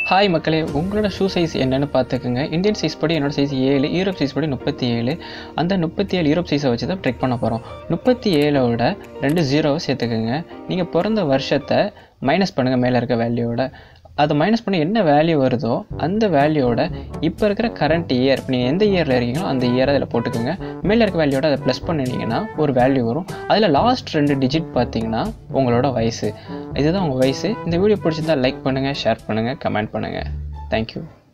hi மக்களே உங்களோட shoe size என்னன்னு பார்த்துக்குங்க இந்தியன் சைஸ் படி என்னோட சைஸ் ஏழு யூரோப் சைஸ் படி முப்பத்தி ஏழு அந்த முப்பத்தி ஏழு யூரோப் சைஸை வச்சு தான் ட்ரெக் பண்ண போகிறோம் முப்பத்தி ஏழோட ரெண்டு ஜீரோவை சேர்த்துக்குங்க நீங்கள் பிறந்த வருஷத்தை மைனஸ் பண்ணுங்கள் மேலே இருக்க வேல்யூவோட அதை மைனஸ் பண்ணி என்ன வேல்யூ வருதோ அந்த வேல்யூவோட இப்போ இருக்கிற கரண்ட் இயர் இப்போ நீங்கள் எந்த இயரில் இருக்கீங்களோ அந்த இயரை அதில் போட்டுக்கோங்க மேலே இருக்க வேல்யூவோட அதை ப்ளஸ் பண்ணினீங்கன்னா ஒரு வேல்யூ வரும் அதில் லாஸ்ட் ரெண்டு டிஜிட் பார்த்தீங்கன்னா உங்களோட வயசு இதுதான் உங்கள் வயசு இந்த வீடியோ பிடிச்சிருந்தா லைக் பண்ணுங்கள் ஷேர் பண்ணுங்கள் கமெண்ட் பண்ணுங்கள் தேங்க்யூ